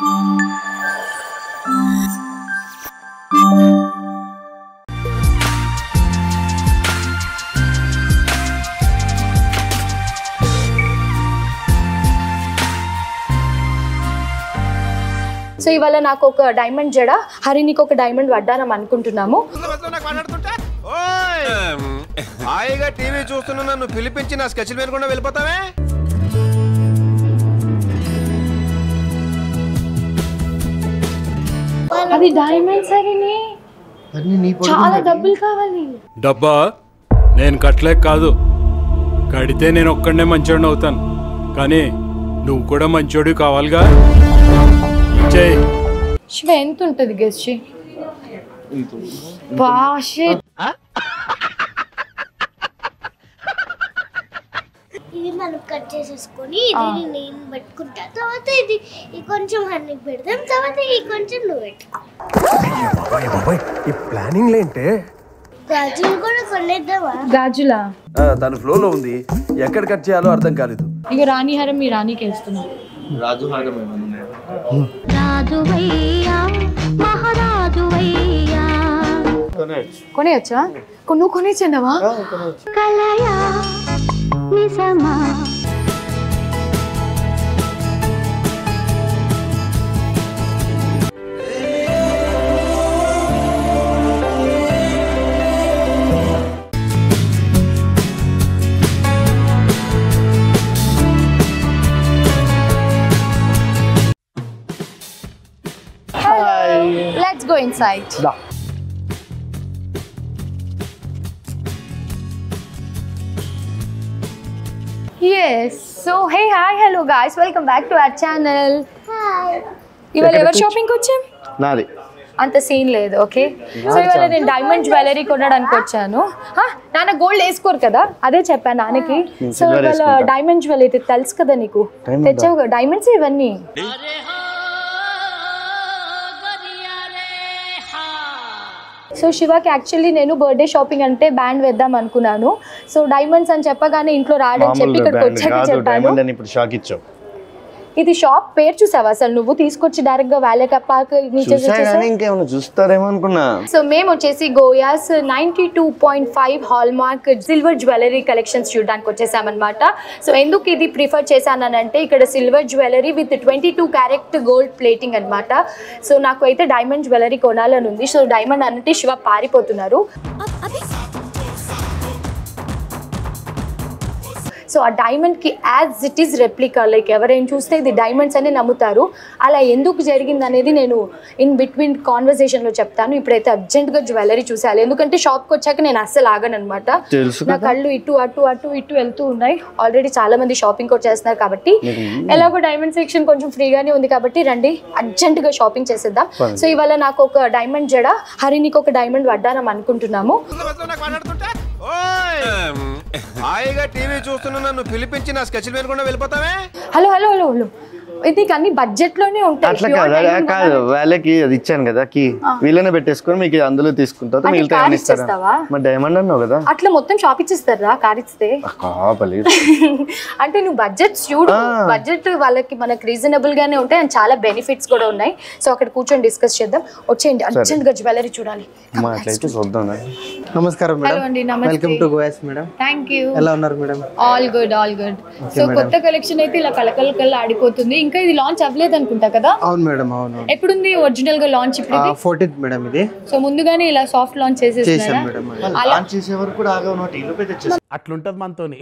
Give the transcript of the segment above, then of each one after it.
So ఇవాళ నాకు ఒక డైమండ్ జడ హరినికి ఒక డైమండ్ వడ్డానం అనుకుంటున్నాము ఓయ్! హాయిగా టీవీ చూస్తున్న నన్ను పిలిపించి నా స్కెచ్లు వినకుండా వెళ్ళిపోతావే అది డైమండ్ హరిని చాలా డబ్బులు కావాలి డబ్బా నేను కట్టలేక కాదు కడితే నేను ఒక్కడనే మంచోడిని అవుతాను కానీ నువ్వు కూడా మంచోడి కావాలిగా ఇచ్చేయ్ శివ ఎంత ఉంటుంది గెస్ట్ షిట్ ఇది మనం కట్ చేసేసుకొని ఇది నేను పెట్టుకుంటా తర్వాత ఇది ఈ కొంచెం హన్నీకి పెడదాం తర్వాత ఈ కొంచెం నువ్వు పెట్టుకో ఈ ప్లానింగ్ ఏంటే గాజులు కూడా కొనేద్దామా గాజులా తన ఫ్లోలో ఉంది ఎక్కడ కట్ చేయాలో అర్థం కాలేదు ఇక రాణిహారం మీ రాణికి వేస్తున్నా రాజువయ్యా మహారాజువయ్యా కొనేయచ్చా కొ- నువ్వు కొనేచ్చండవా కలయా నిజమా let's go inside yes so hey hi hello guys welcome back to our channel ఇవాళ ఎవరు షాపింగ్కి వచ్చాం నాది అంత సీన్ లేదు ఓకే సో ఇవాళ నేను డైమండ్ జ్యువెలరీ కొనడానికి వచ్చాను హా, నాన్న గోల్డ్ వేసుకోరు కదా అదే చెప్పాను నాన్నకి సో ఇవాళ డైమండ్ జ్యువెలరీ తెలుసు కదా నీకు తెచ్చావు కదా డైమండ్స్ ఇవన్నీ సో శివకి యాక్చువల్లీ నేను బర్త్డే షాపింగ్ అంటే బ్యాండ్ వేద్దాం అనుకున్నాను సో డైమండ్స్ అని చెప్పగానే ఇంట్లో రాడని చెప్పి ఇక్కడికి వచ్చాక చెప్పాను ఇప్పుడు షాక్ ఇచ్చావు ఇది షాప్ పేరు చూసావా అసలు నువ్వు తీసుకొచ్చి డైరెక్ట్ గా వేలేక పార్క్ నుంచి చూసా కానీ ఇంకేమైనా చూస్తారేమో అనుకున్నా సో మేము వచ్చేసి Goyaz ninety two point five hallmark silver jewellery collections చూడడానికి వచ్చేసామన్నమాట సో ఎందుకు ఇది ప్రిఫర్ చేశానంటే ఇక్కడ silver jewellery with twenty two carat gold plating అనమాట సో నాకు అయితే డైమండ్ జ్యువెలరీ కొనాలని ఉంది సో డైమండ్ అంటే శివ పారిపోతున్నారు సో ఆ డైమండ్కి as it is replica like ఎవరైనా చూస్తే ఇది డైమండ్స్ అని నమ్ముతారు అలా ఎందుకు జరిగింది అనేది నేను ఇన్ బిట్వీన్ కాన్వర్సేషన్లో చెప్తాను ఇప్పుడైతే అర్జెంట్గా జ్యువెలరీ చూసేయాలి ఎందుకంటే షాప్కి వచ్చాక నేను అస్సలు ఆగను అనమాట తెలుసు నా కళ్ళు ఇటు అటు అటు ఇటు వెళ్తూ ఉన్నాయి ఆల్రెడీ చాలా మంది షాపింగ్ కూడా చేస్తున్నారు కాబట్టి ఎలాగో డైమండ్ సెక్షన్ కొంచెం ఫ్రీగానే ఉంది కాబట్టి రండి అర్జెంటుగా షాపింగ్ చేసేద్దాం సో ఇవాళ నాకు ఒక డైమండ్ జడ హరినికి ఒక డైమండ్ వడ్డానం అనుకుంటున్నాము ఓయ్! హాయిగా టీవీ చూస్తున్న నన్ను పిలిపించి నా స్కెచ్లు వినకుండా వెళ్ళిపోతావే హలో హలో హలో హలో ఇది కానీ బడ్జెట్ లోనే ఉంటాయి అట్లా Pure కాదు diamond కాదు వాళ్ళకి అది ఇచ్చాను కదా కీ వీళ్ళనే పెట్టేసుకొని మీకు అందులో తీసుకుంటారు అంటే మిగతా car ఏమైనా ఇస్తారా ఇచ్చేస్తావా? మరి డైమండ్ అన్నావు కదా అట్లా మొత్తం షాప్ ఇచ్చిస్తారా కార్ ఇస్తే కాపలేదు అంటే నువ్వు బడ్జెట్ చూడు బడ్జెట్ వాళ్ళకి మనకి రీజనబుల్ గానే ఉంటాయి అండ్ చాలా బెనిఫిట్స్ కూడా ఉన్నాయి సో అక్కడ కూర్చొని డిస్కస్ చేద్దాం వచ్చేయండి అర్జెంట్ గా జ్యువెలరీ చూడాలి మా అట్లయితే చూద్దాం నమస్కారం హలో మేడం అండి నమస్తే welcome to Goyaz madam thank you ఎలా ఉన్నారు madam all good all good so కొత్త కలెక్షన్ అయితే ఇలా కలకల కల్లా ఆడిపోతుంది ఇంకా ఇది లాంచ్ అవ్వలేదు అనుకుంటా కదా అవును మేడం అవును ఎప్పుడుంది ఒరిజినల్ గా లాంచ్ ఇప్పుడు ఇది ఫోర్టీన్త్ మేడం ఇది సో ముందుగానే ఇలా సాఫ్ట్ లాంచ్ చేసాం చేసేస్తున్నారా మేడం లాంచ్ చేసే వరకు కూడా ఆగా ఉన్నట్టు ఇల్లు తెచ్చేసి అట్లుంటది మనతోని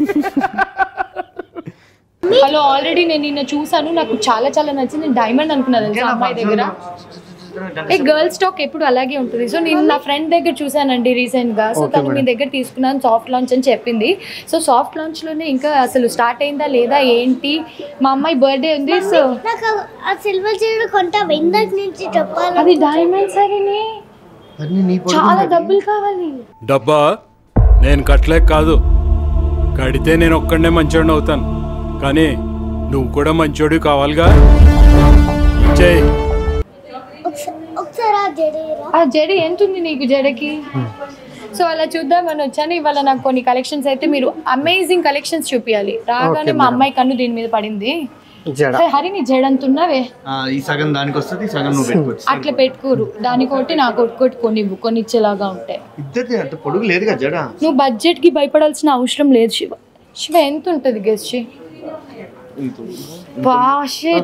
హలో ఆల్రెడీ నేను నిన్న చూసాను నాకు చాలా చాలా నచ్చింది నేను డైమండ్ అనుకున్నాను తెలుసా అమ్మాయి దగ్గర ఏ గర్ల్ స్టాక్ ఎప్పుడు అలాగే ఉంటుంది సో నేను నా ఫ్రెండ్ దగ్గర చూసానండి రీసెంట్ గా సో తను మీ దగ్గర తీసుకున్నాను సాఫ్ట్ లాంచ్ అని చెప్పింది సో సాఫ్ట్ లాంచ్ లోనే ఇంకా అసలు స్టార్ట్ అయిందా లేదా ఏంటి మా అమ్మాయి బర్త్డే ఉంది సో నాకు ఆ సిల్వర్ చీర కొంటా ఇందాక నుంచి చెప్పాలి అది డైమండ్ సరేనే చాలా డబ్బులు కావాలి డబ్బా నేను కట్టలేక కాదు కడితే నేను ఒక్కడనే మంచోడిని అవుతాను కానీ నువ్వు కూడా మంచోడి కావాలిగా ఇచ్చేయ్ ఒకసారి ఒకసారి ఆ జడేరా ఆ జడ ఎంత ఉంది నీకు జడకి సో అలా చూద్దామని వచ్చాను ఇవాళ నాకు కొన్ని కలెక్షన్స్ అయితే మీరు అమేజింగ్ కలెక్షన్స్ చూపించాలి రాగానే మా అమ్మాయి కన్ను దీని మీద పడింది జడ హే, హరి నీ జడంతున్నవే ఈ సగం దానికి వస్తుంది ఈ సగం నువ్వు పెట్టుకోవచ్చు అట్లా పెట్టుకోరు దానికోటి నాకు ఒకటి కొనివ్వు కొనిచ్చేలాగా ఉంటాయి ఇద్దరిది అంత పొడుగు లేదు కదా జడ నువ్వు బడ్జెట్ కి భయపడాల్సిన అవసరం లేదు శివ శివ ఎంత ఉంటుంది గెస్ట్ బాషే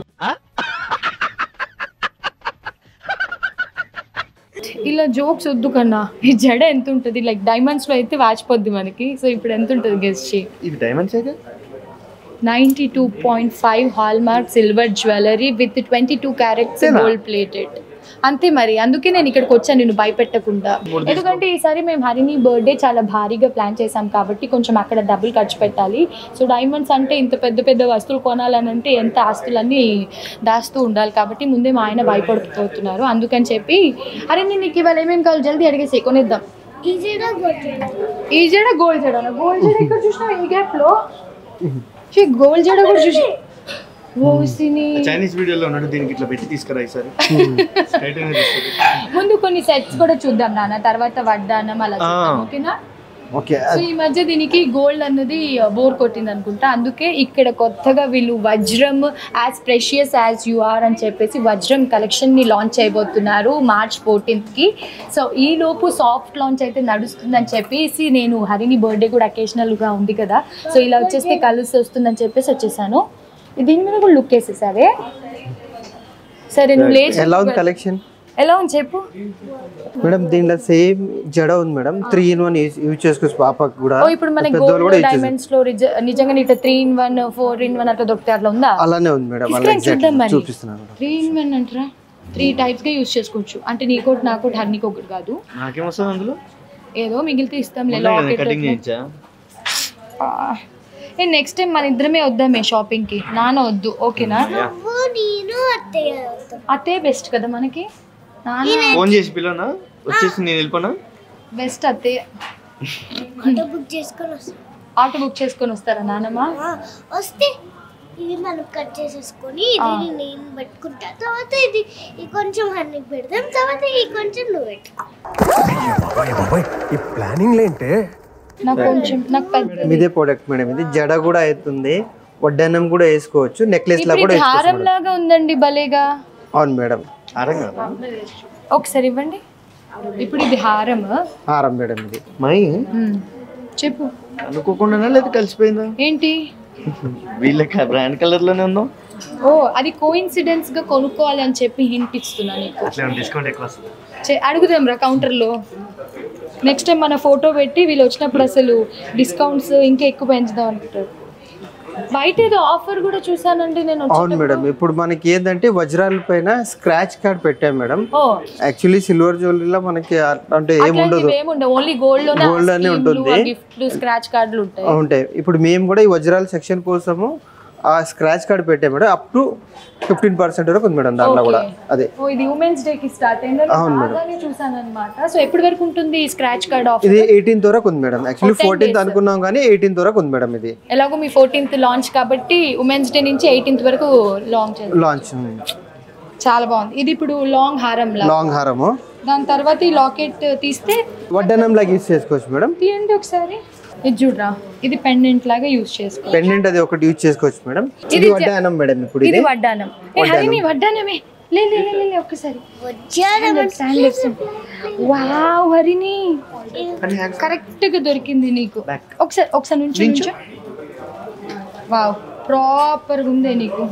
ఇలా జోక్స్ వద్దు కన్నా ఈ జడ ఎంత ఉంటుంది లైక్ డైమండ్స్ లో అయితే వాచిపోద్ది మనకి సో ఇప్పుడు ఎంత ఉంటుంది గెస్ట్ ఇవి డైమండ్స్ అయితే ninety two point five hallmark silver jewellery with twenty two carats gold plated అంతే మరి అందుకే నేను ఇక్కడికి వచ్చాను నేను భయపెట్టకుండా ఎందుకంటే ఈసారి మేము హరిని బర్త్డే చాలా భారీగా ప్లాన్ చేసాం కాబట్టి కొంచెం అక్కడ డబ్బులు ఖర్చు పెట్టాలి సో డైమండ్స్ అంటే ఇంత పెద్ద పెద్ద వస్తువులు కొనాలని అంటే ఎంత ఆస్తులన్నీ దాస్తూ ఉండాలి కాబట్టి ముందే మా ఆయన భయపడిపోతున్నారు అందుకని చెప్పి అరే నేను నీకు ఇవాళ ఏమేమి కావాలి జల్దీ అడిగేసి కొనిద్దాం ఈజీగా కొట్టాడు ఈ జడ గోల్డ్ జడ గోల్డ్ జడ ఇక్కడ చూసినావు ఈ గ్యాప్ లో గోల్డ్ జడ కూడా చూసి ఓసిని చైనీస్ వీడియోలో ఉన్నాడు దీనికి ఇట్లా పెట్టి తీసుకురా ఈసారి స్ట్రైట్ అయినా తీస్తుంది ముందు కొన్ని సెట్స్ కూడా చూద్దాం నాన్న తర్వాత వడ్డానం అలా చూద్దాం, ఓకేనా ఓకే సో ఈ మధ్య దీనికి గోల్డ్ అన్నది బోర్ కొట్టింది అనుకుంటా అందుకే ఇక్కడ కొత్తగా వీళ్ళు వజ్రం as precious as you are అని చెప్పేసి వజ్రం కలెక్షన్ ని లాంచ్ చేయబోతున్నారు మార్చ్ ఫోర్టీన్త్ కి సో ఈ లోపు సాఫ్ట్ లాంచ్ అయితే నడుస్తుందని చెప్పేసి నేను హరిని బర్త్డే కూడా అకేషనల్ గా ఉంది కదా సో ఇలా వచ్చేస్తే కలిసి వస్తుందని చెప్పేసి వచ్చేసాను దీని మీద కూడా లుక్ వేసేసావే సరే నువ్వు లేచి ఎలా ఉంది కలెక్షన్ ఎలా ఉంది చెప్పు మేడం దీంట్లో సేమ్ జడ ఉంది madam three in one use చేసుకోవచ్చు పాపకు కూడా ఓ ఇప్పుడు మనకి పెద్దవాళ్ళు కూడా గోల్డ్ యూజ్ చేసుకోవచ్చు డైమండ్స్ లో రిజ- నిజంగా ఇట్లా three in one four in one అట్లా దొరుకుతాయి అట్లా ఉందా అలానే ఉంది మేడం అలా తీసుకొని చూద్దాం ఎగ్జాక్ట్ మరి చూపిస్తున్నాను మేడం త్రీ ఇన్ వన్ అంటారా త్రీ టైప్స్ గా యూస్ చేసుకోవచ్చు అంటే నీకోటి నాకోటి హర్నికి ఒకటి కాదు నాకేమొస్తుంది అందులో ఏదో మిగిలితే ఇస్తాం కటింగ్ చేయించా ఏ నెక్స్ట్ టైం మన ఇద్దరమే వద్దామే షాపింగ్ కి నాన్న వద్దు ఓకేనా నువ్వు నేను అత్తయ్య అవుతాం అతే బెస్ట్ కదా మనకి నాన్న ఫోన్ చేసి పిల్లనా వచ్చేసి నేను వెళ్ళిపోనా బెస్ట్ అతే ఆటో బుక్ చేసుకొని వస్తాం ఆటో బుక్ చేసుకొని వస్తారా నాన్నమ్మ ఆ, వస్తే ఇది మనం కట్ చేసేసుకొని ఇది నేను పెట్టుకుంటా తర్వాత ఇది ఈ కొంచెం హన్నీకి పెడదాం తర్వాత ఈ కొంచెం నువ్వు పెట్టుకో ఈ ప్లానింగ్ ఏంటే నాకు కొంచెం నాకు పెద్ద ఇదే ప్రోడక్ట్ మేడం ఇది జడ కూడా అవుతుంది వడ్డానం కూడా వేసుకోవచ్చు నెక్లెస్ లా ఇప్పుడు కూడా ఇది వేసుకోవచ్చు హారం మేడం. లాగా ఉందండి భలేగా అవును మేడం అరం కదా ఒకసారి ఇవ్వండి ఇప్పుడు ఇది హారం హారం మేడం ఇది మై మ్మ్. చెప్పు అనుకోకుండా లేదా కలిసిపోయిందా ఏంటి వీళ్ళకి బ్రాండ్ కలర్ లోనే ఉందాం ఓ అది కోఇన్సిడెన్స్ గా కొనుక్కోవాలి అని చెప్పి హింట్ ఇస్తున్నా నీకు అట్లా డిస్కౌంట్ ఎక్కువ వస్తుంది చే- అడుగుదాం రా కౌంటర్లో నెక్స్ట్ టైం మన ఫోటో పెట్టి వీళ్ళు వచ్చినప్పుడు అసలు డిస్కౌంట్స్ ఇంకా ఎక్కువ పెంచుదాం అనుకుంటారు బయట ఏదో ఆఫర్ కూడా చూసానండి నేను అవును వచ్చేటప్పుడు. మేడం ఇప్పుడు మనకి ఏంటంటే వజ్రాల పైన స్క్రాచ్ కార్డ్ పెట్టాం మేడం ఓ యాక్చువల్లీ సిల్వర్ జ్యువెలరీలో మనకి అంటే ఏం ఉండదు అట్లాంటివి ఏముండవు ఓన్లీ గోల్డ్ లోనే Gold లోనే ఉంటుంది. గిఫ్ట్లు స్క్రాచ్ కార్డులు ఉంటాయి ఉంటాయి ఇప్పుడు మేము కూడా ఈ వజ్రాల సెక్షన్ కోసము ఆ స్క్రాచ్ కార్డ్ పెట్టాం madam up to fifteen percent వరకు ఉంది మేడం దాంట్లో కూడా అదే ఓ ఇది ఉమెన్స్ డే కి స్టార్ట్ అయింది అవును మేడం. బాగానే చూసాను అనమాట సో ఎప్పటి వరకు ఉంటుంది ఈ స్క్రాచ్ కార్డ్ ఆఫర్ ఇది ఎయిటీన్త్ వరకు ఉంది మేడం యాక్చువల్లీ ఫోర్టీన్త్ అనుకున్నాం కానీ ఎయిటీన్త్ వరకు ఉంది మేడం ఇది ఎలాగో మీ ఫోర్టీన్త్ లాంచ్ కాబట్టి ఉమెన్స్ డే నుంచి ఎయిటీన్త్ వరకు లాంచ్ చేస్తారు లాంచ్ చాలా బాగుంది ఇది ఇప్పుడు లాంగ్ హారం లా లాంగ్ హారము దాని తర్వాత ఈ లాకెట్ తీస్తే వడ్డానం లాగా యూజ్ చేసుకోవచ్చు మేడం తీయండి ఒకసారి ఇది చూడరా ఇది పెండెంట్ లాగా యూజ్ చేసుకో పెండెంట్ అది ఒకటి యూజ్ చేసుకోవచ్చు మేడం ఇది ఇది వడ్డానం మేడం ఇప్పుడు ఇది ఇది వడ్డానం ఏ హరిని వడ్డానమే లే లే లే, లే లే, ఒక్కసారి వచ్చాను stand up, stand up. Wow హరిని కరెక్ట్ గా దొరికింది నీకు ఒకసారి ఒకసారి నుంచి నుంచో వావ్ ప్రాపర్ ఉందే నీకు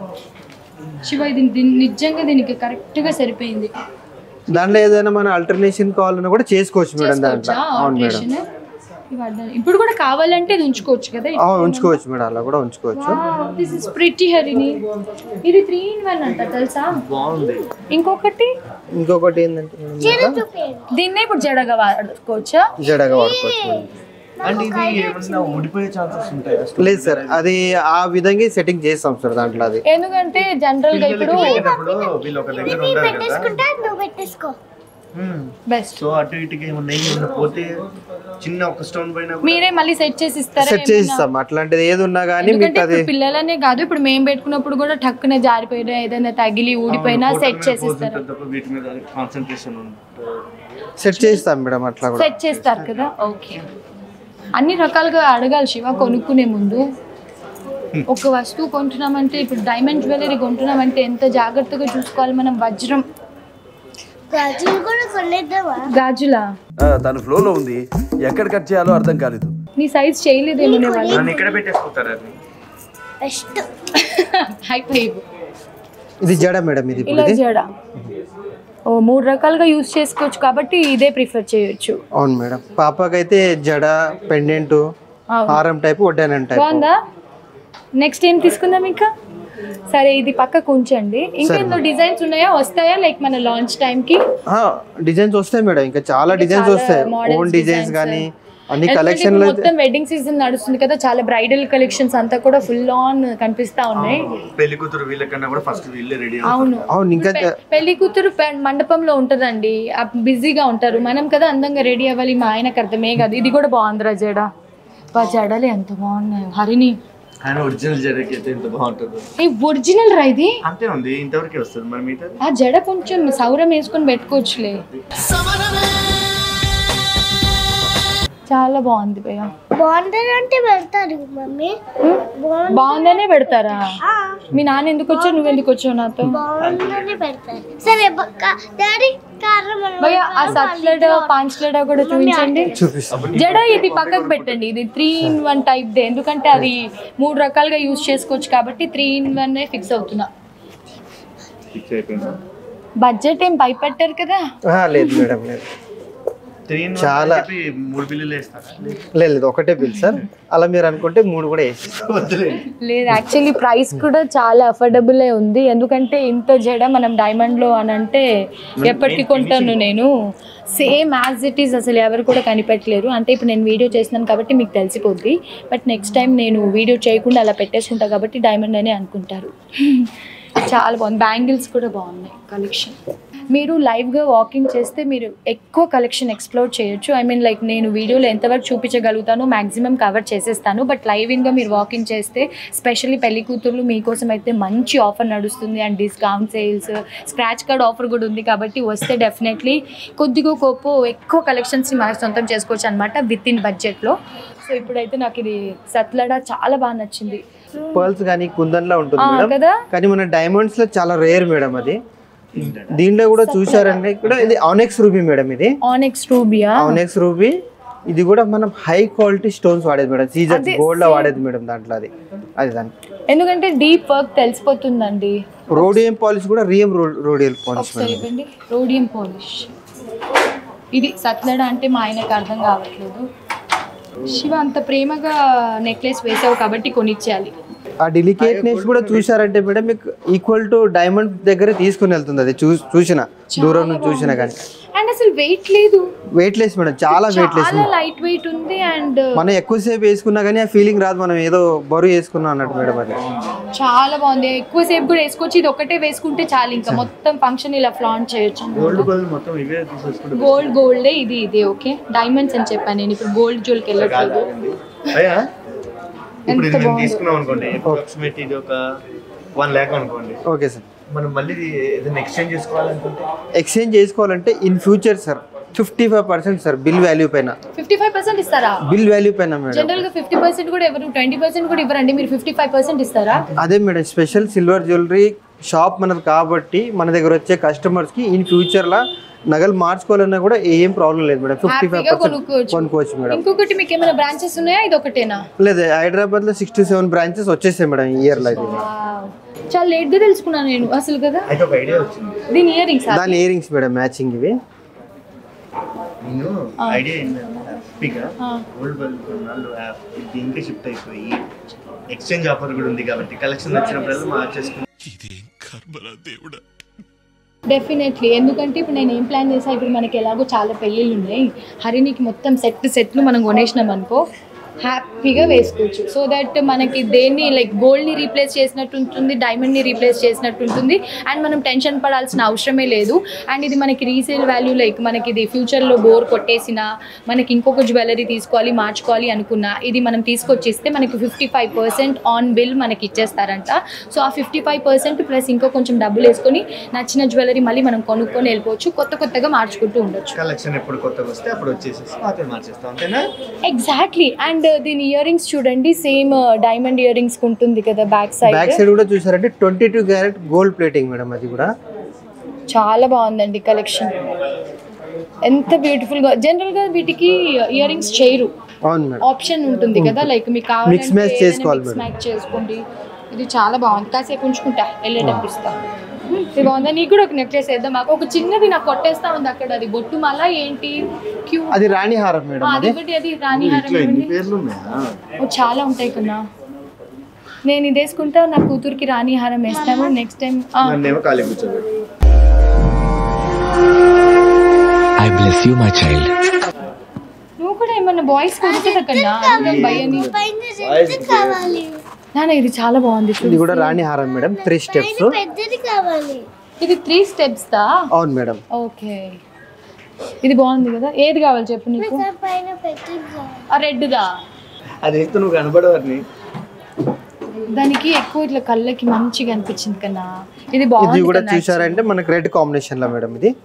శివ ఇది దీని- నిజంగా దీనికి కరెక్ట్ గా సరిపోయింది దాంట్లో ఏదైనా మన ఆల్టర్నేషన్ కావాలన్నా కూడా చేసుకోవచ్చు మేడం దాంట్లో చేసుకోవచ్చా అవును మేడం ఆపరేషన్ ఈ వడ్డానం. ఇప్పుడు కూడా కావాలంటే ఇది ఉంచుకోవచ్చు కదా అవును ఉంచుకోవచ్చు మేడం అలా కూడా ఉంచుకోవచ్చు దిస్ ఇస్ ప్రిటీ హరిని ఇది త్రీ ఇన్ వన్ అంట తెలుసా బాగుంది ఇంకొకటి ఇంకొకటి ఏంటంటే మేడం దీన్నే ఇప్పుడు జడగా వాడుకోవచ్చా జడగా వాడుకోవచ్చు మేడం అండ్ ఇది ఏమన్నా ఊడిపోయే ఛాన్సెస్ ఉంటాయి లేదు సార్ అది ఆ విధంగా సెట్టింగ్ చేస్తాం సార్ దాంట్లో అది ఎందుకంటే జనరల్ గా ఇప్పుడు వీళ్ళు ఒక దగ్గర ఉంటారు కదా పెట్టేసుకుంటా నువ్వు పెట్టేసుకో బెస్ట్ సో అటు ఇటుకి ఏమన్నా ఏమన్నా పోతే చిన్న ఒక స్టోన్ పైన కూడా మీరే మళ్ళీ సెట్ చేసి ఇస్తారా సెట్ చేసి ఇస్తాం అట్లాంటిది ఏది ఉన్నా కానీ ఎందుకంటే మీకు అది ఇప్పుడు పిల్లలనే కాదు ఇప్పుడు మేము పెట్టుకున్నప్పుడు కూడా టక్కున జారిపోయినా ఏదైనా తగిలి ఊడిపోయినా సెట్ చేసి ఇస్తారా తప్ప వీటి మీద కాన్సన్ట్రేషన్ ఉంటుంది సెట్ చేస్తాం మేడం అట్లా కూడా సెట్ చేస్తారు కదా ఓకే అన్ని రకాలుగా అడగాలి శివ కొనుక్కునే ముందు ఒక వస్తువు కొంటున్నామంటే ఇప్పుడు డైమండ్ జ్యువెలరీ కొంటున్నామంటే ఎంత జాగ్రత్తగా చూసుకోవాలి మనం వజ్రం గాజులు కూడా కొనేద్దామా గాజులా ఆ, తను ఫ్లోలో ఉంది ఎక్కడ కట్ చేయాలో అర్థం కాలేదు నీ సైజ్ చేయలేదేమో నీ వాళ్ళు నన్ను ఇక్కడ పెట్టేసుకుంటారు అది బెస్ట్ హై ఫైవ్ ఇది జడ మేడం ఇది ఇప్పుడు ఇలా ఇది జడ ఓ మూడు రకాలుగా యూస్ చేసుకోవచ్చు కాబట్టి ఇదే ప్రిఫర్ చేయొచ్చు అవును మేడం పాపకైతే జడ పెండెంట్ అవును. హారం టైప్ వడ్డానం టైప్ బాగుందా నెక్స్ట్ ఏం తీసుకుందాం ఇంకా సరే ఇది పక్కకు ఉంచండి ఇంకా ఇందులో డిజైన్స్ ఉన్నాయా వస్తాయా లైక్ మన లాంచ్ టైం కి డిజైన్స్ వస్తాయి మేడం ఇంకా చాలా డిజైన్స్ చాలా వస్తాయి models, ఓన్ డిజైన్స్ designs. కానీ అన్ని ఎందుకంటే కలెక్షన్ ఇప్పుడు లో మొత్తం వెడ్డింగ్ సీజన్ నడుస్తుంది కదా చాలా బ్రైడల్ కలెక్షన్స్ అంతా కూడా ఫుల్ ఆన్ కనిపిస్తా ఉన్నాయి పెళ్లి కూతురు వీళ్ళకన్నా కూడా ఫస్ట్ వీళ్ళే రెడీ అవును అవును ఇంకా పె- పెళ్లి కూతురు పె- మండపంలో ఉంటదండి బిజీగా ఉంటారు మనం కదా అందంగా రెడీ అవ్వాలి మా ఆయనకు అర్థమే కాదు ఇది కూడా బాగుందిరా జడ బా జడలు ఎంత బాగున్నాయి హరిని ఆయన ఒరిజినల్ జడకి అయితే ఎంత బాగుంటుందో ఈ ఒరిజినల్ రా ఇది అంతే ఉంది ఇంతవరకే వస్తుంది మరి మిగతా ఆ జడ కొంచెం సౌరం వేసుకొని పెట్టుకోవచ్చులే చాలా బాగుంది భయ్య బాగుంటుంది అంటే పెడతారు మమ్మీ బాగుంది బాగుందనే పెడతారా మీ నాన్న ఎందుకు వచ్చావు నువ్వు ఎందుకు వచ్చావు నాతో బాగుందని పెడతారు సరే పక్క డాడీ కారణం భయ్య ఆ సట్లెడ్ పాంచ్లెడ్ కూడా చూపించండి చూపిస్తాం జడ ఇది పక్కకు పెట్టండి ఇది త్రీ ఇన్ వన్ టైప్ దే ఎందుకంటే అది మూడు రకాలుగా యూజ్ చేసుకోవచ్చు కాబట్టి త్రీ ఇన్ వన్ ఫిక్స్ అవుతున్నా ఫిక్స్ అయిపోయింది బడ్జెట్ ఏం భయపెట్టారు కదా ఆ, లేదు మేడం లేదు త్రీ చాలా. చెప్పి మూడు బిల్లులు వేస్తారా లేదు లేదు ఒకటే బిల్ సార్ అలా మీరు అనుకుంటే మూడు కూడా వేసి వద్దులే లేదు యాక్చువల్లీ ప్రైస్ కూడా చాలా అఫోర్డబుల్ ఉంది ఎందుకంటే ఇంత జడ మనం డైమండ్ లో అని అంటే ఎప్పటికి కొంటాను నేను సేమ్ యాజ్ ఇట్ ఈస్ అసలు ఎవరు కూడా కనిపెట్టలేరు అంటే ఇప్పుడు నేను వీడియో చేస్తున్నాను కాబట్టి మీకు తెలిసిపోద్ది బట్ నెక్స్ట్ టైం నేను వీడియో చేయకుండా అలా పెట్టేసుకుంటా కాబట్టి డైమండ్ అనే అనుకుంటారు చాలా బాగుంది బ్యాంగిల్స్ కూడా బాగున్నాయి కలెక్షన్ మీరు లైవ్గా వాకింగ్ చేస్తే మీరు ఎక్కువ కలెక్షన్ ఎక్స్ప్లోర్ చేయొచ్చు ఐ మీన్ లైక్ నేను వీడియోలో ఎంతవరకు చూపించగలుగుతానో మాక్సిమం కవర్ చేసేస్తాను బట్ లైవ్ ఇన్గా మీరు వాకింగ్ చేస్తే స్పెషల్లీ పెళ్లి కూతుర్లు మీకోసం అయితే మంచి ఆఫర్ నడుస్తుంది and discount sales scratch card offer కూడా ఉంది కాబట్టి వస్తే డెఫినెట్లీ కొద్దిగా కోపో ఎక్కువ కలెక్షన్స్ని మనం సొంతం చేసుకోవచ్చు అనమాట విత్ ఇన్ బడ్జెట్లో సో ఇప్పుడైతే నాకు ఇది సత్లడా చాలా బాగా నచ్చింది పర్ల్స్ కానీ కుందన్లా ఉంటుంది ఆ, మేడం కదా కానీ మన డైమండ్స్ లో చాలా రేర్ మేడం అది దీంట్లో కూడా చూసారంటే కూడా ఇది ఆనెక్స్ రూబీ మేడం ఇది ఆనెక్స్ రూబియా ఆనెక్స్ రూబీ ఇది కూడా మనం హై క్వాలిటీ స్టోన్స్ వాడేది మేడం సీజర్ అదే గోల్డ్ లో same. వాడేది మేడం దాంట్లో అది అది దాని ఎందుకంటే డీప్ వర్క్ తెలిసిపోతుందండి రోడియం పాలిష్ కూడా రియం రోడియల్ పాలిష్ ఒకసారి మేడం ఇవ్వండి రోడియం పాలిష్ ఇది సత్లడ అంటే మా ఆయనకు అర్థం కావట్లేదు శివ అంత ప్రేమగా నెక్లెస్ వేసావు కాబట్టి కొనిచ్చేయాలి ఆ డెలికేట్నెస్ కూడా చూసారంటే మేడం మీకు ఈక్వల్ టు డైమండ్ దగ్గర తీసుకుని వెళ్తుంది అది చూ చూసిన దూరం నుంచి చూసినా కానీ అండ్ అసలు వెయిట్ లేదు వెయిట్ లెస్ మేడం చాలా వెయిట్ లెస్ చాలా లైట్ వెయిట్ ఉంది అండ్ మనం ఎక్కువసేపు వేసుకున్నా కానీ ఆ ఫీలింగ్ రాదు మనం ఏదో బరువు వేసుకున్నాం అన్నట్టు మేడం అది చాలా బాగుంది ఎక్కువసేపు కూడా వేసుకోవచ్చు ఇది ఒకటే వేసుకుంటే చాలు ఇంకా మొత్తం ఫంక్షన్ ఇలా ఫ్లాంట్ చేయొచ్చు గోల్డ్ బదులు మొత్తం ఇవే తీసేసుకుంటే గోల్డ్ గోల్డే ఇది ఇది ఓకే డైమండ్స్ అని చెప్పాను నేను ఇప్పుడు గోల్డ్ జ్యువెల్కి వెళ్ళట్లేదు అయ్యా ఇప్పుడు ఇది ఎంత మేము బాగుంది. తీసుకున్నాం అనుకోండి అప్రాక్సిమేట్ ఇది ఒక వన్ ల్యాక్ అనుకోండి ఓకే సార్ మనం మళ్ళీ ఇది ఏదైనా ఎక్స్చేంజ్ చేసుకోవాలనుకుంటే ఎక్స్చేంజ్ చేసుకోవాలంటే in future sir fifty five percent sir bill value పైన ఫిఫ్టీ ఫైవ్ పర్సెంట్ ఇస్తారా బిల్ వాల్యూ పైన మేడం జనరల్ గా ఫిఫ్టీ పర్సెంట్ కూడా ఎవరు ట్వంటీ పర్సెంట్ కూడా ఇవ్వరండి మీరు ఫిఫ్టీ ఫైవ్ పర్సెంట్ ఇస్తారా అదే madam special silver jewellery shop మనది కాబట్టి మన దగ్గర వచ్చే కస్టమర్స్ కి ఇన్ ఫ్యూచర్ లా నగలు మార్చుకోవాలన్నా కూడా ఏం ప్రాబ్లం లేదు మేడం ఫిఫ్టీ ఫైవ్ హ్యాపీగా పర్సెంట్ కొనుక్కోవచ్చు కొనుక్కోవచ్చు మేడం ఇంకొకటి మీకు ఏమైనా బ్రాంచెస్ ఉన్నాయా ఇది ఒకటేనా లేదు హైదరాబాద్ లో సిక్స్టీ సెవెన్ బ్రాంచెస్ వచ్చేసాయి మేడం ఈ ఇయర్ లో ఇది చాలా లేట్ గా తెలుసుకున్నాను నేను అసలు కదా అయితే ఒక ఐడియా వచ్చింది దీని ఇయర్ రింగ్స్ దాని ఇయర్ రింగ్స్ మేడం మ్యాచింగ్ ఇవి నేను ఐడియా ఏంటంటే హ్యాపీగా గోల్డ్ బదులు కొన్నాళ్ళు దీనికి షిఫ్ట్ అయిపోయి ఎక్స్చేంజ్ ఆఫర్ కూడా ఉంది కాబట్టి కలెక్షన్ వచ్చినప్పుడల్లా మార్చేసుకుని డెఫినెట్లీ ఎందుకంటే ఇప్పుడు నేను ఏం ప్లాన్ చేసా ఇప్పుడు మనకి ఎలాగో చాలా పెళ్ళిళ్ళు ఉన్నాయి హరినికి మొత్తం సెట్ సెట్లు మనం కొనేసినాం అనుకో హ్యాపీగా వేసుకోవచ్చు సో దట్ మనకి దేన్ని లైక్ గోల్డ్ని రీప్లేస్ చేసినట్టు ఉంటుంది డైమండ్ని రీప్లేస్ చేసినట్టు ఉంటుంది అండ్ మనం టెన్షన్ పడాల్సిన అవసరమే లేదు అండ్ ఇది మనకి రీసేల్ వాల్యూ లైక్ మనకి ఇది ఫ్యూచర్లో బోర్ కొట్టేసిన మనకి ఇంకొక జ్యువెలరీ తీసుకోవాలి మార్చుకోవాలి అనుకున్నా ఇది మనం తీసుకొచ్చిస్తే మనకి fifty five percent on bill మనకి ఇచ్చేస్తారంట సో ఆ ఫిఫ్టీ ఫైవ్ పర్సెంట్ ప్లస్ ఇంకో కొంచెం డబ్బులు వేసుకొని నచ్చిన జ్యువెలరీ మళ్ళీ మనం కొనుక్కొని వెళ్ళిపోవచ్చు కొత్త కొత్తగా మార్చుకుంటూ ఉండొచ్చు కలెక్షన్ ఎప్పుడు కొత్తగా వస్తే అప్పుడు వచ్చేసేసి పాత మార్చేస్తాం అంతేనా ఎగ్జాక్ట్లీ అండ్ అండ్ దీని ఇయర్ రింగ్స్ చూడండి సేమ్ డైమండ్ ఇయర్ రింగ్స్ ఉంటుంది కదా బ్యాక్ బ్యాక్ సైడ్ సైడ్ కూడా చూసారంటే twenty two carat gold plating madam అది కూడా చాలా బాగుందండి కలెక్షన్ ఎంత బ్యూటిఫుల్ గా జనరల్ గా వీటికి ఇయర్ రింగ్స్ చేయరు అవును మేడం ఆప్షన్ ఉంటుంది కదా లైక్ మీకు Mix match చేసుకోవాలి మిక్స్ మేడం. మ్యాచ్ చేసుకోండి ఇది చాలా బాగుంది కాసేపు ఉంచుకుంటా వెళ్ళేటప్పుడు ఇస్తా ఇది బాగుందా నీకు కూడా ఒక నెక్లెస్ వేద్దాం మాకు ఒక చిన్నది నాకు కొట్టేస్తా ఉంది అక్కడ అది బొట్టు మళ్ళా ఏంటి క్యూ అది రాణి హారం మేడం అది అది ఒకటి అది రాణి హారం ఇట్లా ఎన్ని ఇవ్వండి. పేర్లు ఉన్నాయా ఓ చాలా ఉంటాయి కన్నా నేను ఇది వేసుకుంటా నా కూతురికి రాణి హారం వేస్తాను నెక్స్ట్ టైం నన్నేమో ఖాళీ కూర్చోబెట్టు I bless you, my child. నువ్వు కూడా ఏమన్నా బాయ్స్ కొడుతుంది కన్నా అందుకని భయని పైన రెడ్ కావాలి నాన్న ఇది చాలా బాగుంది చూడు. ఇది కూడా రాణి హారం మేడం త్రీ స్టెప్స్ పెద్దది కావాలి ఇది త్రీ స్టెప్స్ దా అవును మేడం ఓకే ఇది బాగుంది కదా ఏది కావాలి చెప్పు నీకు నాకు పైన పెద్దది కావాలి ఆ రెడ్ దా అది వేస్తే నువ్వు కనబడవని దానికి ఎక్కువ ఇట్లా కళ్ళకి మంచిగా అనిపించింది కన్నా ఇది ఇది బాగుంది కూడా కన్నా చూసారంటే మనకి రెడ్ కాంబినేషన్ లో మేడం ఇది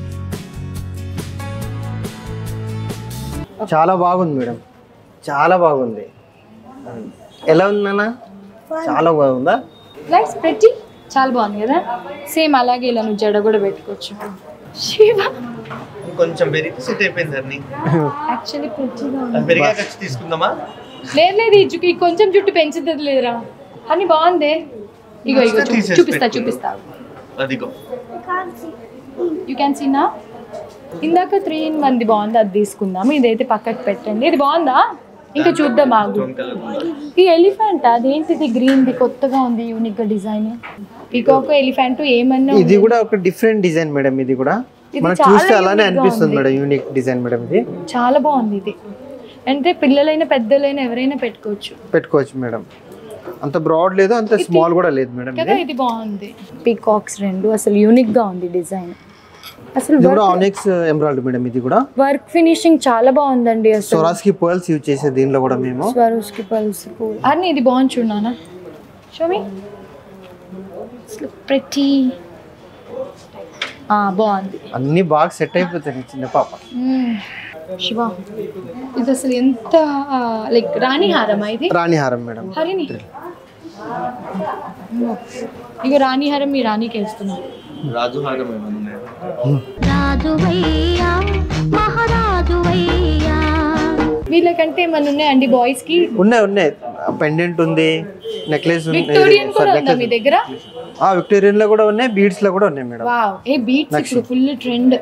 చాలా బాగుంది మేడం చాలా బాగుంది ఎలా ఉంది నాన్న చాలా బాగుందా లైట్స్ పెట్టి చాలా బాగుంది కదా సేమ్ అలాగే ఇలా నువ్వు జడ కూడా పెట్టుకోవచ్చు శివ కొంచెం పెరిగి సెట్ అయిపోయింది అన్ని యాక్చువల్లీ పెచ్చిగా ఉంది అది పెరిగాక వచ్చి తీసుకుందామా లేదు లేదు ఈ జుట్టు- ఈ కొంచెం జుట్టు పెంచుతుంది లేదురా అని బాగుంది ఇగో ఇగో చూ- తీసేసి చూపిస్తా పెట్టుకో. చూపిస్తా అదిగో యూ క్యాన్ సీ నా ఇందాక త్రీ ఇన్ వన్ది బాగుంది అది తీసుకుందాం ఇదైతే పక్కకి పెట్టండి ఇది బాగుందా ఇంకా చూద్దాం ఆగు ఈ ఎలిఫెంట్ అదేంటిది గ్రీన్ ది కొత్తగా ఉంది యూనిక్ గా డిజైన్ పీకాక్ ఎలిఫెంట్ ఏమన్నా ఇది కూడా ఒక డిఫరెంట్ డిజైన్ మేడం ఇది కూడా ఇది మనకు చాలా చూస్తే అలానే unique గా అనిపిస్తుంది ఉంది. మేడం యూనిక్ డిజైన్ మేడం ఇది చాలా బాగుంది ఇది అంటే పిల్లలైనా పెద్దలైనా ఎవరైనా పెట్టుకోవచ్చు పెట్టుకోవచ్చు మేడం అంత బ్రాడ్ లేదు అంత స్మాల్ కూడా లేదు మేడం కదా ఇది ఇది బాగుంది పీకాక్స్ రెండు అసలు యూనిక్ గా ఉంది డిజైన్ అసలు ఇది కూడా ఆనెక్స్ ఎమరాల్డ్ మేడం ఇది కూడా వర్క్ ఫినిషింగ్ చాలా బాగుందండి అసలు సొరాస్కి పర్ల్స్ యూజ్ చేసే దీనిలో కూడా మేము స్వరోస్కి పల్స్ పూల్ అన్నీ ఇది బాగుంది చూడనా షోమి ప్రతి బాగుంది అన్ని బాగా సెట్ అయిపోతాయి చిన్న పాప మ్మ్. శివ ఇది అసలు ఎంత లైక్ రాణి హారమా ఇది రాణి హారం మేడం హరిని ఇక రాణి హారం మీ రాణికి వేస్తున్నా రాజు హారం ఏమైనా ఉన్నాయా రాజువయ్యా మహారాజువయ్యా వీళ్ళకంటే ఏమన్నా ఉన్నాయండి బాయ్స్ కి ఉన్నాయి ఉన్నాయి పెండెంట్ ఉంది నెక్లెస్ విక్టోరియన్ కూడా ఉందా మీ దగ్గర విక్టోరియన్ లో కూడా ఉన్నాయి బీడ్స్ లో కూడా ఉన్నాయి మేడం వావ్ ఏ బీట్స్ ఇప్పుడు ఫుల్ ట్రెండ్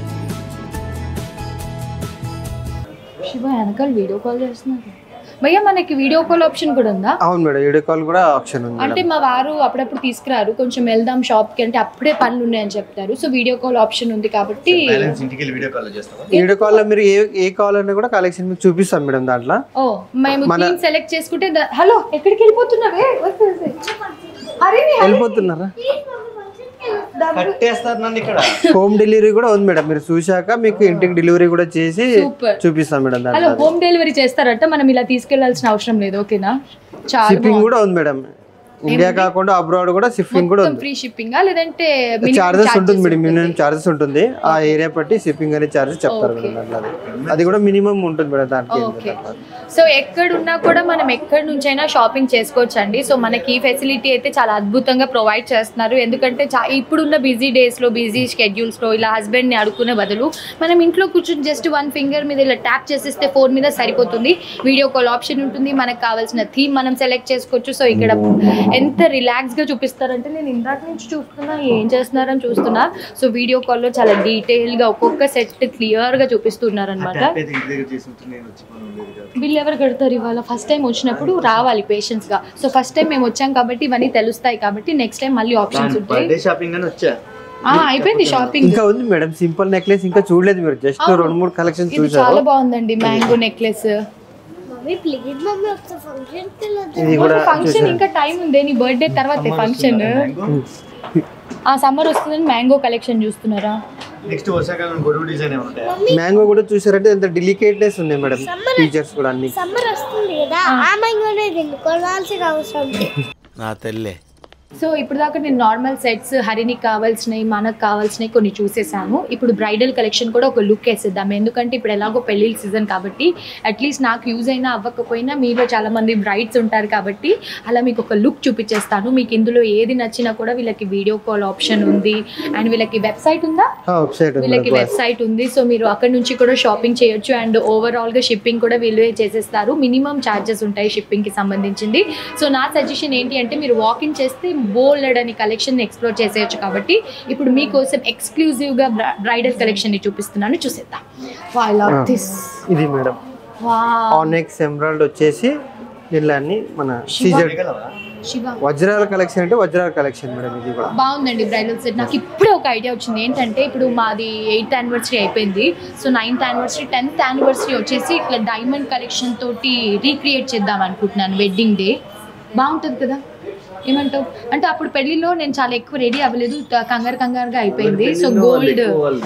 శివ వెనకాల వీడియో కాల్ చేస్తున్నారు భయ్య మనకి వీడియో కాల్ ఆప్షన్ కూడా ఉందా అవును మేడం వీడియో కాల్ కూడా ఆప్షన్ ఉంది అంటే మా వారు అప్పుడప్పుడు తీసుకురారు కొంచెం వెళ్దాం షాప్ కి అంటే అప్పుడే పనులు ఉన్నాయని చెప్తారు సో వీడియో కాల్ ఆప్షన్ ఉంది కాబట్టి బ్యాలెన్స్ ఇంటికి వెళ్ళి వీడియో కాల్ చేస్తావా వీడియో కాల్ లో మీరు ఏ ఏ కావాలన్నా కూడా కలెక్షన్ మీకు చూపిస్తాం మేడం దాంట్లో ఓ మేము థీమ్ సెలెక్ట్ చేసుకుంటే ద- హలో ఎక్కడికి వెళ్ళిపోతున్నావే వస్తే, వస్తే. అరే నీ- వెళ్ళిపోతున్నారా కట్టేస్తారు నన్ను ఇక్కడ హోమ్ డెలివరీ కూడా ఉంది మేడం మీరు చూశాక మీకు ఇంటికి డెలివరీ కూడా చేసి Super. చూపిస్తాం మేడం హలో దాంట్లో హోమ్ డెలివరీ చేస్తారట మనం ఇలా తీసుకెళ్లాల్సిన అవసరం లేదు ఓకేనా చాలా షిప్పింగ్ కూడా ఉంది మేడం ఇండియా కాకుండా అబ్రాడ్ కూడా షిప్పింగ్ కూడా ఉంది ఫ్రీ షిప్పింగా లేదంటే minimum చార్జెస్ charges ఉంటుంది మేడం ఉంటుందా? మినిమం చార్జెస్ ఉంటుంది ఆ ఏరియా బట్టి షిప్పింగ్ అనే చార్జెస్ చెప్తారు మేడం దాంట్లో అది. అది కూడా మినిమం ఉంటుంది మేడం దాంట్లో ఏం ఓకే లేదు. సో ఎక్కడున్నా కూడా మనం ఎక్కడి నుంచైనా షాపింగ్ చేసుకోవచ్చు అండి సో మనకి ఈ ఫెసిలిటీ అయితే చాలా అద్భుతంగా ప్రొవైడ్ చేస్తున్నారు ఎందుకంటే చా ఇప్పుడున్న బిజీ డేస్లో బిజీ షెడ్యూల్స్లో ఇలా హస్బెండ్ని అడుక్కునే బదులు మనం ఇంట్లో కూర్చొని జస్ట్ వన్ ఫింగర్ మీద ఇలా ట్యాప్ చేసేస్తే ఫోన్ మీద సరిపోతుంది వీడియో కాల్ ఆప్షన్ ఉంటుంది మనకు కావాల్సిన థీమ్ మనం సెలెక్ట్ చేసుకోవచ్చు సో ఇక్కడ ఎంత రిలాక్స్గా చూపిస్తారంటే నేను ఇందాక నుంచి చూస్తున్నా ఏం చేస్తున్నారని చూస్తున్నా సో వీడియో కాల్లో చాలా డీటెయిల్గా ఒక్కొక్క సెట్ క్లియర్గా చూపిస్తున్నారు అనమాట ట్యాప్ అయితే ఇంటి దగ్గర చేసి ఉంటే నేను వచ్చి పని ఉండేది కాదు బిల్ ఎవరు కడతారు ఇవాళ ఫస్ట్ టైం వచ్చినప్పుడు రావాలి పేషెన్స్ గా సో ఫస్ట్ టైం మేము వచ్చాం కాబట్టి ఇవన్నీ తెలుస్తాయి కాబట్టి నెక్స్ట్ టైం మళ్ళీ ఆప్షన్స్ ఉంటాయి బర్త్డే షాపింగ్ అని వచ్చా ఆ, అయిపోయింది షాపింగ్ ఇంకా ఉంది మేడం సింపుల్ నెక్లెస్ ఇంకా చూడలేదు మీరు జస్ట్ రెండు మూడు కలెక్షన్ ఇది చూసారు చాలా బాగుందండి mango necklace mummy please mummy ఒక ఫంక్షన్ ఇది కూడా ఫంక్షన్ ఇంకా టైం ఉంది నీ బర్త్డే తర్వాత ఫంక్షన్ ఆ సమ్మర్ వస్తుందని మ్యాంగో కలెక్షన్ చూస్తున్నారా నెక్స్ట్ వర్షాకాలం గొడుగు డిజైన్ ఏమైనా ఉంటాయా మ్యాంగో కూడా చూసారంటే ఎంత డెలికేట్నెస్ ఉన్నాయి మేడం ఫీచర్స్ కూడా అన్ని సమ్మర్ వస్తుంది కదా ఆ మ్యాంగోనే దీన్ని కొనాల్సిన అవసరం లేదు నా తల్లే సో ఇప్పుడు దాకా నేను నార్మల్ సెట్స్ హరినికి కావాల్సినవి మనకు కావాల్సినవి కొన్ని చూసేసాను ఇప్పుడు బ్రైడల్ కలెక్షన్ కూడా ఒక లుక్ వేసేద్దాం ఎందుకంటే ఇప్పుడు ఎలాగో పెళ్ళిళ్ళ సీజన్ కాబట్టి అట్లీస్ట్ నాకు యూజ్ అయినా అవ్వకపోయినా మీలో చాలా మంది బ్రైడ్స్ ఉంటారు కాబట్టి అలా మీకు ఒక లుక్ చూపించేస్తాను మీకు ఇందులో ఏది నచ్చినా కూడా వీళ్ళకి వీడియో కాల్ ఆప్షన్ ఉంది అండ్ వీళ్ళకి వెబ్సైట్ ఉందా వెబ్సైట్ ఉంది వీళ్ళకి మేడం వెబ్సైట్ ఉంది సో మీరు అక్కడ నుంచి కూడా షాపింగ్ చేయొచ్చు అండ్ ఓవరాల్ గా షిప్పింగ్ కూడా వీళ్ళే చేసేస్తారు మినిమం ఛార్జెస్ ఉంటాయి షిప్పింగ్ కి సంబంధించింది సో నా సజెషన్ ఏంటి అంటే మీరు వాకింగ్ చేస్తే బోల్డ్ అని కలెక్షన్ ఎక్స్ప్లోర్ చేసేయచ్చు కాబట్టి ఇప్పుడు మీకోసం ఎక్స్క్లూజివ్ గా బ్రైడల్ కలెక్షన్ ని చూపిస్తున్నాను చూసేద్దాం ఐ లవ్ దిస్ ఇది మేడం ఆనెక్స్ ఎమరాల్డ్ వచ్చేసి దీనిలో అన్ని మన సీజర్ శివ వజ్రాల కలెక్షన్ అంటే వజ్రాల కలెక్షన్ మేడం ఇది కూడా బాగుందండి బ్రైడల్ సెట్ నాకు ఇప్పుడే ఒక ఐడియా వచ్చింది ఏంటంటే ఇప్పుడు మాది ఎయిత్ యానివర్సరీ అయిపోయింది so ninth anniversary tenth anniversary వచ్చేసి ఇట్లా డైమండ్ కలెక్షన్ తోటి రీక్రియేట్ చేద్దాం అనుకుంటున్నాను వెడ్డింగ్ డే బాగుంటుంది కదా ఏమంటావు అంటే అప్పుడు పెళ్లిలో నేను చాలా ఎక్కువ రెడీ అవ్వలేదు త- కంగారు కంగారుగా అయిపోయింది సో గోల్డ్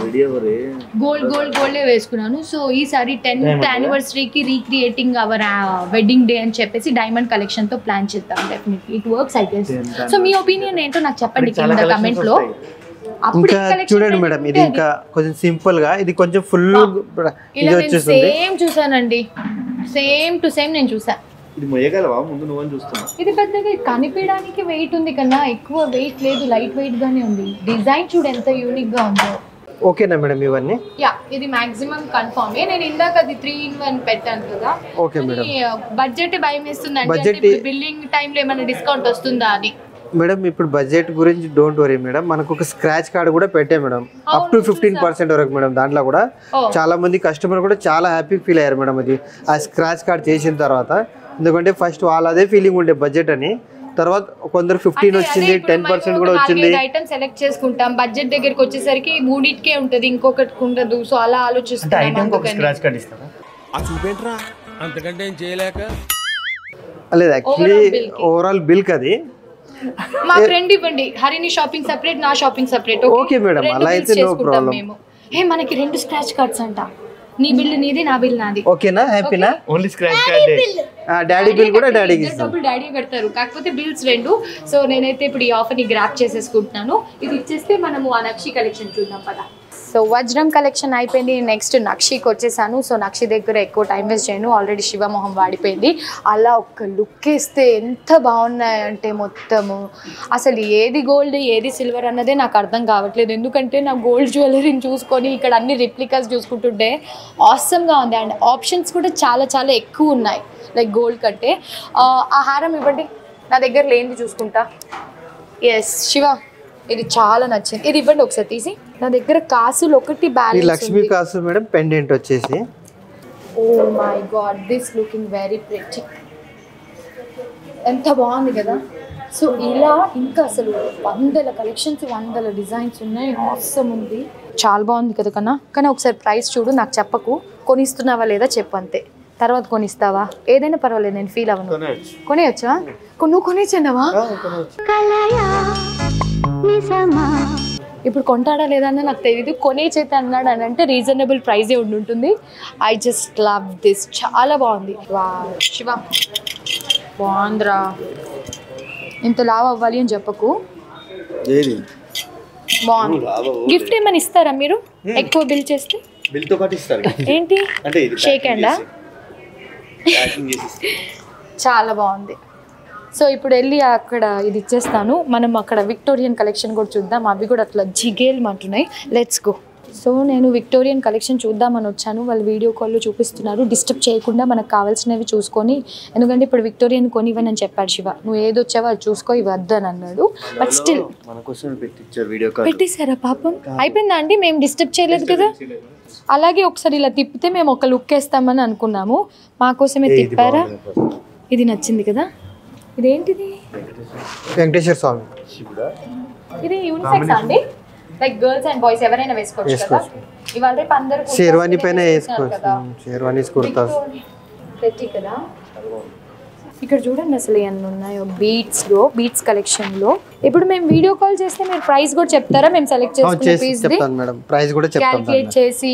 గోల్డ్ గోల్డ్ గోల్డే వేసుకున్నాను సో ఈసారి టెన్త్ యానివర్సరీకి రీక్రియేటింగ్ అవర్ వెడ్డింగ్ డే అని చెప్పేసి డైమండ్ కలెక్షన్ తో ప్లాన్ చేద్దాం definitely it works I guess so మీ ఒపీనియన్ ఏంటో నాకు చెప్పండి కింద కమెంట్ లో అప్పుడు ఇంకా ఈ collection చూడండి ఏంటంటే మేడం ఇది ఇంకా కొంచెం సింపుల్ గా ఇది కొంచెం ఫుల్ ఇలా ఇది నేను వచ్చేస్తుంది సేమ్ చూసానండి సేమ్ టు సేమ్ నేను చూసా ఇది మొయ్యగలవా ముందు నువ్వని చూస్తున్నా ఇది పెద్దగా కనిపించడానికి వెయిట్ ఉంది కన్నా ఎక్కువ వెయిట్ లేదు లైట్ వెయిట్ గానే ఉంది డిజైన్ చూడు ఎంత యూనిక్ గా ఉందో ఓకేనా మేడం ఇవన్నీ యా ఇది మాక్సిమం కన్ఫర్మ్ నేను ఇందాక అది త్రీ ఇన్ వన్ పెట్టాను కదా ఓకే మేడం బడ్జెట్ భయం వేస్తుంది అంటే Budget- బిల్లింగ్ టైంలో ఏమైనా డిస్కౌంట్ వస్తుందా అని మేడం ఇప్పుడు బడ్జెట్ గురించి డోంట్ వరీ మేడం మనకు ఒక స్క్రాచ్ కార్డ్ కూడా పెట్టే madam up to fifteen percent వరకు మేడం దాంట్లో కూడా Oh. చాలా మంది కస్టమర్ కూడా చాలా హ్యాపీ ఫీల్ అయ్యారు మేడం అది ఆ స్క్రాచ్ కార్డ్ చేసిన తర్వాత ఎందుకంటే ఫస్ట్ వాళ్ళ అదే ఫీలింగ్ ఉండే బడ్జెట్ అని తర్వాత కొందరు ఫిఫ్టీన్ వచ్చింది టెన్ పర్సెంట్ కూడా వచ్చింది ఐటమ్ సెలెక్ట్ చేసుకుంటాం బడ్జెట్ దగ్గరికి వచ్చేసరికి మూడింటికే ఉంటది ఇంకొకటి ఉండదు సో అలా అంటే ఆలోచిస్తున్నాం ఐటమ్ ఒక అందుకని. స్క్రాచ్ కార్డ్ ఇస్తారా ఆ చూపేంట్రా అంతకంటే ఏం చేయలేక లేదు యాక్చువల్లీ Overall bill కి. ఓవరాల్ బిల్ కది మా ఫ్రెండ్ ఇవ్వండి హరిని షాపింగ్ సెపరేట్ నా షాపింగ్ సెపరేట్ Okay, madam. అలా అయితే no problem. మేము హే మనకి రెండు స్క్రాచ్ కార్డ్స్ అంట నీ బిల్ నీది నా బిల్ నాది ఓకేనా హ్యాపీనా ఓన్లీ స్క్రాచ్ కార్డే డాడీ బిల్ కూడా డాడీకి ఇస్తాం డబ్బులు డాడీ కడతారు కాకపోతే బిల్స్ రెండు సో నేనైతే ఇప్పుడు ఈ ఆఫర్ ని గ్రాప్ చేసేసుకుంటున్నాను ఇది ఇచ్చేస్తే మనము ఆ నక్షి కలెక్షన్ చూద్దాం పదా సో వజ్రం కలెక్షన్ అయిపోయింది నెక్స్ట్ నక్షికి వచ్చేసాను సో నక్షి దగ్గర ఎక్కువ టైం వేస్ట్ చేయను ఆల్రెడీ శివమోహం వాడిపోయింది అలా ఒక్క లుక్ వేస్తే ఎంత బాగున్నాయంటే మొత్తము అసలు ఏది గోల్డ్ ఏది సిల్వర్ అన్నదే నాకు అర్థం కావట్లేదు ఎందుకంటే నా గోల్డ్ జ్యువెలరీని చూసుకొని ఇక్కడ అన్ని రిప్లికాస్ చూసుకుంటుంటే ఆసమ్గా ఉంది అండ్ ఆప్షన్స్ కూడా చాలా చాలా ఎక్కువ ఉన్నాయి లైక్ గోల్డ్ కంటే ఆ, ఆ హారం ఇవ్వండి నా దగ్గర లేనిది చూసుకుంటా ఎస్ శివ ఇది చాలా నచ్చింది ఇది ఇవ్వండి ఒకసారి తీసి నా దగ్గర కాసులు ఒకటి ఈ బ్యాలెన్స్ లక్ష్మీ కాసు మేడం పెండెంట్ వచ్చేసి oh my god this looking very pretty ఎంత బాగుంది కదా సో ఇలా ఇంకా అసలు వందల కలెక్షన్స్ వందల డిజైన్స్ ఉన్నాయి ఆసమ్ ఉంది చాలా బాగుంది కదా కన్నా కానీ ఒకసారి ప్రైస్ చూడు నాకు చెప్పకు కొనిస్తున్నావా లేదా చెప్పు అంతే తర్వాత కొనిస్తావా ఏదైనా పర్వాలేదు నేను ఫీల్ అవ్వను కొనేయచ్చా కొ- నువ్వు కొనేచ్చండవా ఇప్పుడు కొంటాడా లేదా అని నాకు తెలియదు కొనే చేత అన్నాడు అని అంటే రీజనబుల్ ప్రైజే ఉండి ఉంటుంది ఐ జస్ట్ లవ్ దిస్ చాలా బాగుంది వా శివ బాగుందిరా ఇంత లావ్ అవ్వాలి అని చెప్పకు ఏది బాగుంది గిఫ్ట్ ఏమైనా ఇస్తారా మీరు ఎక్కువ బిల్ చేస్తే బిల్ తో పాటు ఇస్తారు ఏంటి అంటే ఇది షేక్ హ్యాండా ప్యాకింగ్ చేసి ఇస్తారు. చాలా బాగుంది సో ఇప్పుడు వెళ్ళి అక్కడ ఇది ఇచ్చేస్తాను మనం అక్కడ విక్టోరియన్ కలెక్షన్ కూడా చూద్దాం అవి కూడా అట్లా జిగేల్మంటున్నాయి లెట్స్ గో సో నేను విక్టోరియన్ కలెక్షన్ చూద్దామని వచ్చాను వాళ్ళు వీడియో కాల్లో చూపిస్తున్నారు డిస్టర్బ్ చేయకుండా మనకు కావాల్సినవి చూసుకొని ఎందుకంటే ఇప్పుడు విక్టోరియన్ కొనివ్వని అని చెప్పాడు శివ నువ్వు ఏది వచ్చావో అది చూసుకో ఇవి వద్దని అన్నాడు బట్ స్టిల్ మన కోసం పెట్టించారు వీడియో కాల్ పెట్టేశారా పాపం అయిపోయిందా అండి మేము డిస్టర్బ్ చేయలేదు కదా అలాగే ఒకసారి ఇలా తిప్పితే మేము ఒక లుక్ వేస్తామని అనుకున్నాము మా కోసమే తిప్పారా ఇది నచ్చింది కదా ఇదేంటిది వెంకటేశ్వర స్వామి ఇది యూనిసెక్స్ అండి లైక్ గర్ల్స్ అండ్ బాయ్స్ ఎవరైనా వేసుకోవచ్చు కదా ఇవాళ రేపు అందరూ కుర్తాస్ షేర్వాణి పైన వేసుకుంటున్నారు వేసుకోవచ్చు కదా షేర్వానీస్ కుర్తాస్ పెట్టి కదా ఇక్కడ చూడండి అసలు ఎన్ని ఉన్నాయో బీట్స్ లో బీట్స్ కలెక్షన్ లో ఇప్పుడు మేము వీడియో కాల్ చేస్తే మీరు ప్రైస్ కూడా చెప్తారా మేము సెలెక్ట్ ఆ, చేసుకున్న చేసి పీస్ చెప్తాను మేడం ప్రైస్ కూడా చెప్తాను క్యాలిక్యులేట్ చేసి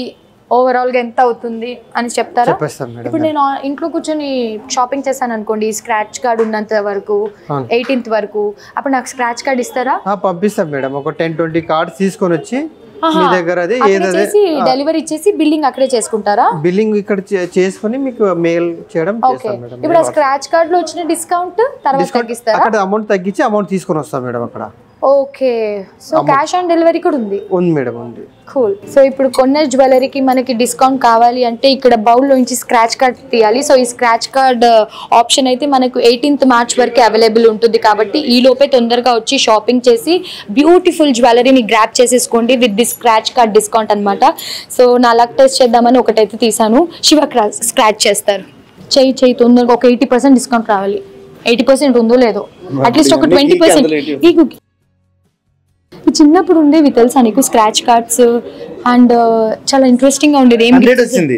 ఓవరాల్ గా ఎంత అవుతుంది అని చెప్తారా చెప్పేస్తాం మేడం ఇప్పుడు నేను ఆ- ఇంట్లో కూర్చొని షాపింగ్ చేశాను అనుకోండి స్క్రాచ్ కార్డ్ ఉన్నంత వరకు అవును. ఎయిటీన్త్ వరకు అప్పుడు నాకు స్క్రాచ్ కార్డ్ ఇస్తారా ఆ, పంపిస్తాం మేడం ఒక టెన్ ట్వంటీ కార్డ్స్ తీసుకొని వచ్చి మీ దగ్గర అది అక్కడే ఏదైతే చేసి డెలివరీ ఇచ్చేసి బిల్డింగ్ అక్కడే చేసుకుంటారా బిల్లింగ్ ఇక్కడ చే- చేసుకొని మీకు మెయిల్ చేయడం ఓకే చేస్తాం మేడం ఇప్పుడు ఆ స్క్రాచ్ కార్డ్ లో వచ్చిన డిస్కౌంట్ తర్వాత తగ్గిస్తారా అక్కడ అమౌంట్ తగ్గించి అమౌంట్ తీసుకొని వస్తాం మేడం అక్కడ okay so cash on delivery కూడా ఉంది ఉంది మేడం ఉంది కూల్ సో ఇప్పుడు కొన్న జ్యువెలరీకి మనకి డిస్కౌంట్ కావాలి అంటే ఇక్కడ బౌల్ నుంచి స్క్రాచ్ కార్డ్ తీయాలి సో ఈ స్క్రాచ్ కార్డ్ ఆప్షన్ అయితే మనకు ఎయిటీన్త్ మార్చ్ వరకు అవైలబుల్ ఉంటుంది కాబట్టి ఈ లోపే తొందరగా వచ్చి షాపింగ్ చేసి బ్యూటిఫుల్ జ్యువెలరీని గ్రాప్ చేసేసుకోండి with the scratch card discount అనమాట సో నా లక్ టెస్ట్ చేద్దామని ఒకటైతే తీసాను శివ స్క్రాచ్ చేస్తారు చెయ్యి చెయ్యి తొందరగా ఒక ఎయిటీ పర్సెంట్ డిస్కౌంట్ రావాలి ఎయిటీ పర్సెంట్ ఉందో లేదో అట్లీస్ట్ ఒక ట్వంటీ పర్సెంట్ నీకు ఈ చిన్నప్పుడు ఉండేవి తెలుసా నీకు స్క్రాచ్ కార్డ్స్ అండ్ చాలా ఇంట్రెస్టింగ్ గా ఉండేది ఏం హండ్రెడ్ వచ్చింది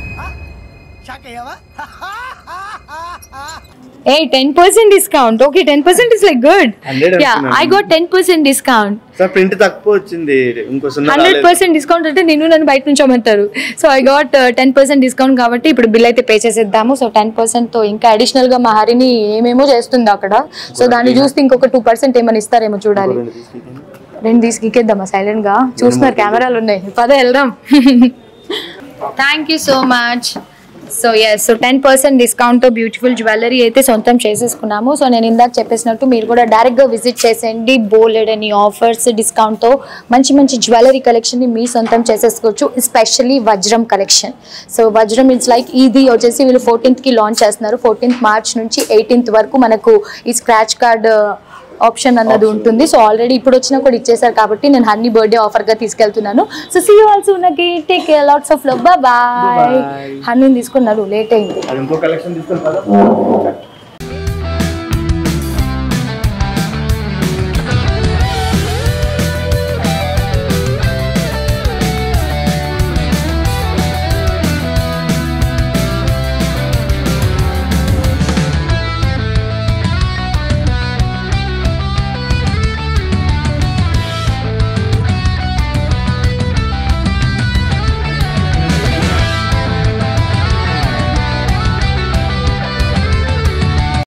a ten percent discount okay ten percent is like good 100 yeah అనుకున్నాను. I got ten percent discount sir print తక్కువ వచ్చింది ఇంకో సున్నా హండ్రెడ్ రాలేదు. పర్సెంట్ డిస్కౌంట్ అంటే నేను నన్ను బయట నుంచి అమ్మంటారు so I got ten percent discount కాబట్టి ఇప్పుడు బిల్ అయితే పే చేసేద్దాము సో టెన్ పర్సెంట్ తో ఇంకా అడిషనల్ గా మా హరిని ఏమేమో చేస్తుంది అక్కడ సో దాన్ని చూస్తే ఇంకొక టూ పర్సెంట్ ఏమైనా ఇస్తారేమో చూడాలి రెండు తీసి గీకేద్దామా సైలెంట్ గా చూస్తున్నారు కెమెరాలు ఉన్నాయి పద వెళ్దాం thank you so much so yes so ten percent డిస్కౌంట్తో బ్యూటిఫుల్ జ్యువెలరీ అయితే సొంతం చేసేసుకున్నాము సో నేను ఇందాక చెప్పేసినట్టు మీరు కూడా డైరెక్ట్గా విజిట్ చేసేయండి బోలెడ్ అని ఆఫర్స్ డిస్కౌంట్తో మంచి మంచి జ్యువెలరీ కలెక్షన్ని మీ సొంతం చేసేసుకోవచ్చు ఎస్పెషల్లీ వజ్రం కలెక్షన్ సో వజ్రం ఇట్స్ లైక్ ఇది వచ్చేసి వీళ్ళు ఫోర్టీన్త్కి లాంచ్ చేస్తున్నారు ఫోర్టీన్త్ మార్చ్ నుంచి ఎయిటీన్త్ వరకు మనకు ఈ స్క్రాచ్ కార్డ్ ఆప్షన్ అన్నది ఉంటుంది సో ఆల్రెడీ ఇప్పుడు వచ్చినా కూడా ఇచ్చేసారు కాబట్టి నేను హన్నీ బర్త్డే ఆఫర్ గా తీసుకెళ్తున్నాను సో సీ ఆల్సో నాకు take care lots of love bye హన్నీని తీసుకున్నారు లేట్ అయింది అది ఇంకో కలెక్షన్ తీసుకొని